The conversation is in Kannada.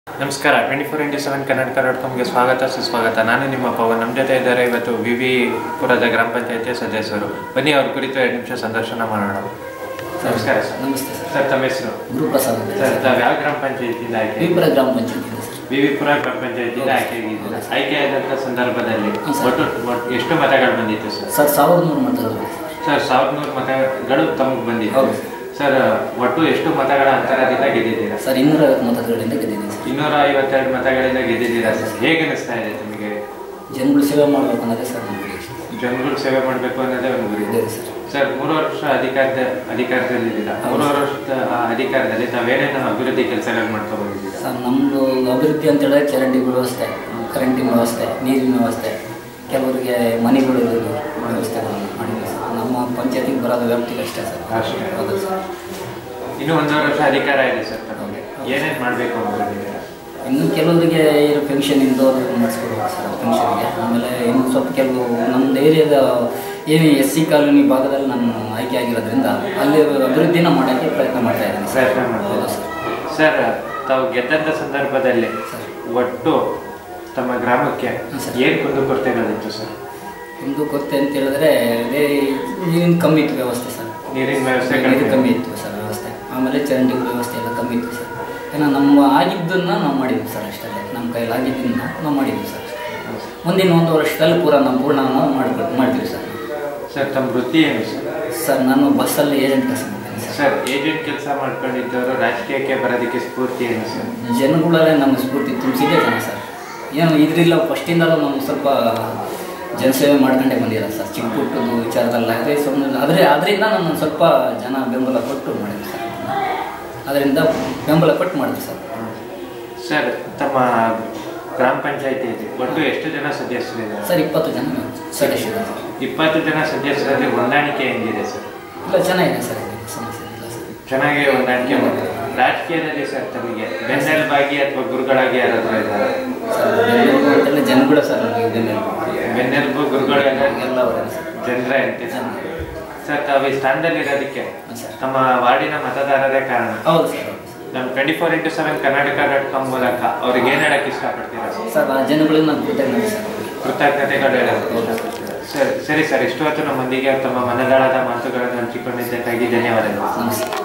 ನಮಸ್ಕಾರ twenty four into seven Karnataka dot ಕಾಮ್ಗೆ ಸ್ವಾಗತ ಸುಸ್ವಾಗತ ನಾನು ನಿಮ್ಮ ಪವನ್ ನಮ್ಮ ಜೊತೆ ಇದ್ದಾರೆ ಇವತ್ತು ವಿ ವಿ ಪುರದ ಗ್ರಾಮ ಪಂಚಾಯತಿಯ ಸದಸ್ಯರು ಬನ್ನಿ ಅವ್ರ ಕುರಿತು ಎರಡು ನಿಮಿಷ ಸಂದರ್ಶನ ಮಾಡೋಣ ನಮಸ್ಕಾರ ಸರ್ ನಮಸ್ತೆ ಸರ್ ಸರ್ ತಮ್ಮ ಹೆಸರು ಗುರುಪ್ರಸಾದ್ ಅಂತ ಸರ್ ತಾವು ಯಾವ ಗ್ರಾಮ ಪಂಚಾಯತಿಯಿಂದ ಆಯ್ಕೆ ವಿಪುರ ಗ್ರಾಮ ಪಂಚಾಯತ್ ಇದೆ ಸರ್ ವಿ ವಿ ಪುರ ಗ್ರಾಮ ಪಂಚಾಯತಿಯಿಂದ ಆಯ್ಕೆಯಾಗಿದ್ದೀರಾ ಆಯ್ಕೆಯಾದಂಥ ಸಂದರ್ಭದಲ್ಲಿ ಹ್ಮ್, ಸರ್. ಒಟ್ಟು ಒಟ್ಟು ಎಷ್ಟು ಮತಗಳು ಬಂದಿತ್ತು ಸರ್ ಸರ್ ಸಾವಿರದ ನೂರು ಮತಗಳು ಇದೆ ಸರ್ ಸರ್ ಸಾವಿರದ ನೂರು ಮತಗಳು ತಮಗೆ ಬಂದಿತ್ತು ಹೌದು. ಸರ್ ಒಟ್ಟು ಎಷ್ಟು ಮತಗಳ ಅಂತರದಿಂದ ಗೆದ್ದಿದ್ದೀರಾ ಸರ್ ಇನ್ನೂರ ಐವತ್ತು ಮತಗಳಿಂದ ಗೆದ್ದಿದ್ದೀನಿ ಸರ್ ಇನ್ನೂರ ಐವತ್ತೆರಡು ಮತಗಳಿಂದ ಗೆದ್ದಿದ್ದೀರಾ ಸರ್ ಹೇಗೆ ಅನಿಸ್ತಾ ಇದೆ ನಿಮಗೆ ಜನಗಳು ಸೇವೆ ಮಾಡಬೇಕು ಅನ್ನೋದೇ ಸರ್ ನಮಗೆ ಇಷ್ಟ. ಜನಗಳು ಸೇವೆ ಮಾಡಬೇಕು ಅನ್ನೋದೇ ಒಂದು ಗುರಿ ಇದೆ ಸರ್ ಸರ್ ಮೂರು ವರ್ಷ ಅಧಿಕಾರದ ಅಧಿಕಾರದಲ್ಲಿದ್ದೀರಾ ಹೌದು. ಮೂರು ವರ್ಷದ ಆ ಅಧಿಕಾರದಲ್ಲಿ ತಾವೇನೇನು ಅಭಿವೃದ್ಧಿ ಕೆಲಸಗಳು ಮಾಡ್ಕೊಂಡು ಬಂದಿದ್ದೀರಾ ಸರ್ ನಮ್ಮದು ಅಭಿವೃದ್ಧಿ ಅಂತ ಹೇಳಿದ್ರೆ ಚರಂಡಿ ವ್ಯವಸ್ಥೆ ಕರೆಂಟಿನ ವ್ಯವಸ್ಥೆ ನೀರಿನ ವ್ಯವಸ್ಥೆ ಕೆಲವರಿಗೆ ಮನೆಗಳು ಇರೋದು ವ್ಯವಸ್ಥೆಗಳನ್ನು ಮಾಡಿದ್ದೀವಿ ಸರ್ ನಮ್ಮ ಪಂಚಾಯತಿಗೆ ಬರೋದು ವ್ಯಕ್ತಿಗೆ ಅಷ್ಟೇ ಸರ್ ಅಷ್ಟೇ. ಹೌದು ಸರ್ ಇನ್ನು ಒಂದೂವರೆ ವರ್ಷ ಅಧಿಕಾರ ಇದೆ ಸರ್ ತಮಗೆ ಏನೇನು ಮಾಡಬೇಕು ಅನ್ಕೊಂಡಿದ್ದೀರಾ ಇನ್ನು ಕೆಲವರಿಗೆ ಏನು ಪೆನ್ಷನ್ ಇಂದು ಮಾಡಿಸ್ಕೊಡ್ಬೇಕು ಸರ್ ಪೆನ್ಷನ್ಗೆ ಆಮೇಲೆ ಇನ್ನು ಸ್ವಲ್ಪ ಕೆಲವು ನಮ್ಮ ಏರಿಯಾದ ಏನು ಎಸ್ ಸಿ ಕಾಲೋನಿ ಭಾಗದಲ್ಲಿ ನಾನು ಆಯ್ಕೆ ಆಗಿರೋದ್ರಿಂದ ಅಲ್ಲಿ ಅಭಿವೃದ್ಧಿನ ಮಾಡೋಕ್ಕೆ ಪ್ರಯತ್ನ ಮಾಡ್ತಾ ಇದ್ದೀನಿ ಸರ್ ಪ್ರಯತ್ನ ಮಾಡ್ತಾ ಹೌದು ಇದ್ದೀರಾ? ಸರ್ ಸರ್ ತಾವು ಗೆದ್ದಂಥ ಸಂದರ್ಭದಲ್ಲಿ ಸರ್. ಒಟ್ಟು ತಮ್ಮ ಗ್ರಾಮಕ್ಕೆ ಹ್ಮ್, ಸರ್. ಏನು ಕುಂದುಕೊರತೆಗಳಿತ್ತು ಸರ್ ಒಂದು ಕೊರತೆ ಅಂತ ಹೇಳಿದ್ರೆ ಅದೇ ನೀರಿನ ಕಮ್ಮಿ ಇತ್ತು ವ್ಯವಸ್ಥೆ ಸರ್ ನೀರಿನ ವ್ಯವಸ್ಥೆ ನೀರು ಕಡಿಮೆ ಕಮ್ಮಿ ಇತ್ತು ಸರ್ ವ್ಯವಸ್ಥೆ ಆಮೇಲೆ ಚರಂಡಿಗಳ ವ್ಯವಸ್ಥೆ ಎಲ್ಲ ಕಮ್ಮಿ ಇತ್ತು ಸರ್ ಏನೋ ನಮ್ಮ ಆಗಿದ್ದನ್ನು ನಾವು ಮಾಡಿದ್ವಿ ಸರ್ ಅಷ್ಟೇ ನಮ್ಮ ಕೈಯಲ್ಲಿ ಆಗಿದ್ದನ್ನು ನಾವು ಮಾಡಿದ್ವಿ ಸರ್ ಮುಂದಿನ ಒಂದು ವರ್ಷದಲ್ಲಿ ಪೂರ ನಾವು ಪೂರ್ಣ ನಾವು ಮಾಡ್ಬೇಕು ಮಾಡ್ತೀವಿ ಸರ್ ಸರ್ ತಮ್ಮ ವೃತ್ತಿ ಏನು ಸರ್ ಸರ್ ನಾನು ಬಸ್ಸಲ್ಲಿ ಏಜೆಂಟ್ ಕೆಲಸ ಮಾಡ್ತೀನಿ ಸರ್ ಸರ್ ಏಜೆಂಟ್ ಕೆಲಸ ಮಾಡ್ಕೊಂಡಿದ್ದವರು ರಾಜಕೀಯಕ್ಕೆ ಬರೋದಕ್ಕೆ ಸ್ಫೂರ್ತಿ ಏನು ಸರ್ ಜನಗಳಲ್ಲೇ ನಮ್ಮ ಸ್ಫೂರ್ತಿ ತುಂಬಿಸಿದೆ ಜನ ಸರ್ ಏನು ಇದರಿಲ್ಲ ಫಸ್ಟಿಂದಲೂ ನಾವು ಸ್ವಲ್ಪ ಜನಸೇವೆ ಮಾಡ್ಕೊಂಡೇ ಬಂದಿಲ್ಲ ಸರ್ ಚಿಕ್ಕ ಪುಟ್ಟದು ವಿಚಾರದಲ್ಲ ಅದೇ ಸುಮ್ಮನೆ ಆದರೆ ಅದರಿಂದ ನಾನು ಸ್ವಲ್ಪ ಜನ ಬೆಂಬಲ ಕೊಟ್ಟು ಮಾಡಿದ್ವಿ ಸರ್ ಅದರಿಂದ ಬೆಂಬಲ ಕೊಟ್ಟು ಮಾಡಿದ್ವಿ ಸರ್ ಸರ್ ತಮ್ಮ ಗ್ರಾಮ ಪಂಚಾಯತಿಯಲ್ಲಿ ಒಟ್ಟು ಎಷ್ಟು ಜನ ಸದಸ್ಯರಿದ್ದಾರೆ ಸರ್ ಇಪ್ಪತ್ತು ಜನ ಸದಸ್ಯರು ಸರ್ ಇಪ್ಪತ್ತು ಜನ ಸದಸ್ಯರಲ್ಲಿ ಹೊಂದಾಣಿಕೆ ಹೆಂಗಿದೆ ಸರ್ ಇಲ್ಲ ಚೆನ್ನಾಗಿದೆ ಸರ್ ಇದು ಸಮಸ್ಯೆ ಇಲ್ಲ ಸರ್ ಚೆನ್ನಾಗಿ ಹೊಂದಾಣಿಕೆ ಮಾಡಿದ್ದಾರೆ ರಾಜಕೀಯದಲ್ಲಿ ಸರ್ ತಮಗೆ ಬೆನ್ನೆಲುಬಾಗಿ ಅಥವಾ ಗುರುಗಳಾಗಿ ಯಾರಾದ್ರೂ ಇದ್ದಾರೆ ಸರ್ ಬೆಂಗಳೂರು ಅಂತಲೇ ಜನಗಳು ಸರ್ ನನಗೆ ಬೆಂಬಲ ಬೆನ್ನೆಲುಬು ಗುರುಗಳೆಲ್ಲ ಎಲ್ಲ ಅವರೇ ಸರ್ ಜನರ ಅಂತೆ ಸರ್ ತಾವು ಈ ಸ್ಥಾನದಲ್ಲಿ ಇರೋದಕ್ಕೆ ಹಾಂ ಸರ್ ತಮ್ಮ ವಾರ್ಡಿನ ಮತದಾರರೇ ಕಾರಣ ಹೌದು ಸರ್ ಹೌದು ಸರ್ ನಮ್ಮ twenty four into seven Karnataka dot com ಮೂಲಕ ಅವ್ರಿಗೆ ಏನು ಹೇಳಕ್ಕೆ ಇಷ್ಟಪಡ್ತೀರಾ ಸರ್ ಸರ್ ಆ ಜನಗಳಿಗೆ ನಾನು ಕೃತಜ್ಞತೆ ಸರ್ ಕೃತಜ್ಞತೆಗಳು ಹೇಳಕ್ಕೆ ಇಷ್ಟಪಡ್ತೀರಾ? ಸರಿ ಸರಿ ಸರ್ ಇಷ್ಟು ಹೊತ್ತು ನಮ್ಮೊಂದಿಗೆ ತಮ್ಮ ಮನದಾಳದ ಮಾತುಗಳನ್ನು ಹಂಚಿಕೊಂಡಿದ್ದಕ್ಕಾಗಿ ಧನ್ಯವಾದಗಳು ನಮಸ್ತೆ